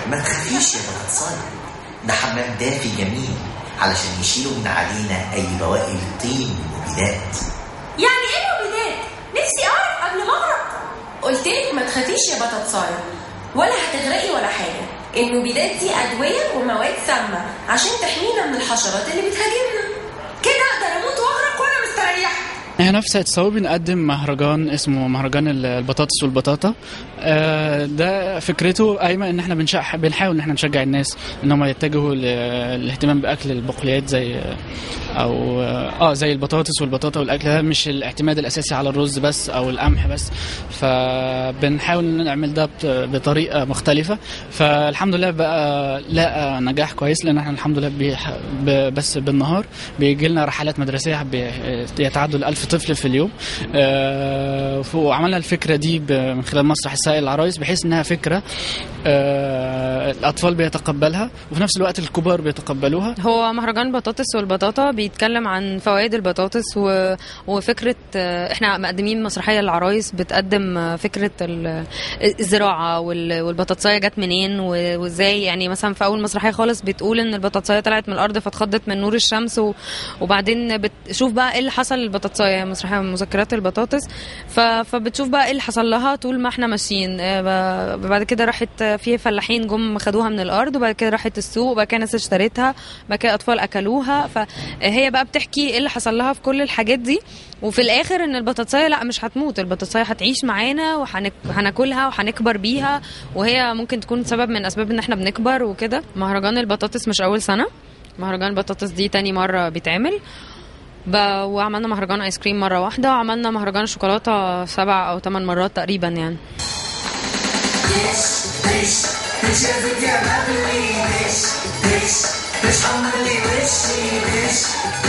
ما تخافيش يا بطاطساية ده حمام دافي جميل علشان يشيلوا من علينا أي بواقي الطين والمبيدات يعني ايه مبيدات نفسي اعرف قبل ما اغرق قلت لك ما تخافيش يا بطاطساية ولا هتغرقي ولا حاجة المبيدات دي أدوية ومواد سامة عشان تحمينا من الحشرات اللي بتهاجمنا كده اقدر اموت واغرق وانا مستريحه احنا في ساعة صاوي بنقدم مهرجان اسمه مهرجان البطاطس والبطاطا آه، ده فكرته قايمة ان احنا بنشح بنحاول ان احنا نشجع الناس ان هم يتجهوا للاهتمام باكل البقوليات زي او اه زي البطاطس والبطاطا والاكل ده مش الاعتماد الاساسي على الرز بس او القمح بس فبنحاول نعمل ده بط- بطريقة مختلفة فالحمد لله بقى لقى نجاح كويس لان احنا الحمد لله بيح- ب- بس بالنهار بيجي لنا رحلات مدرسية بي- يتعدوا الألف طفل في اليوم آه، وعملنا الفكرة دي ب- من خلال مسرح السائل العرايس بحيث انها فكرة آه، الأطفال بيتقبلها وفي نفس الوقت الكبار بيتقبلوها هو مهرجان البطاطس والبطاطا بيتكلم عن فوائد البطاطس و... وفكرة آه، احنا مقدمين مسرحية للعرايس بتقدم آه، فكرة ال- الزراعة وال... والبطاطساية جت منين و... وازاي يعني مثلا في أول مسرحية خالص بتقول إن البطاطساية طلعت من الأرض فاتخضت من نور الشمس و... وبعدين بتشوف بقى ايه اللي حصل للبطاطساية مسرحية من مذكرات البطاطس ف... فبتشوف بقى ايه اللي حصل لها طول ما احنا ماشيين آه، ب- بعد كده راحت في فلاحين جم خدوها من الارض وبعد كده راحت السوق وبعد كده ناس اشترتها بعد كده اطفال اكلوها فهي بقى بتحكي ايه اللي حصل لها في كل الحاجات دي وفي الاخر ان البطاطسايه لا مش هتموت البطاطسايه هتعيش معانا وهناكلها وهنكبر بيها وهي ممكن تكون سبب من اسباب ان احنا بنكبر وكده مهرجان البطاطس مش اول سنه مهرجان البطاطس دي تاني مره بيتعمل ب... وعملنا مهرجان ايس كريم مره واحده وعملنا مهرجان الشوكولاته سبع او ثمان مرات تقريبا يعني Bitch, every girl I believe this, bitch, bitch, I'm really rich, bitch.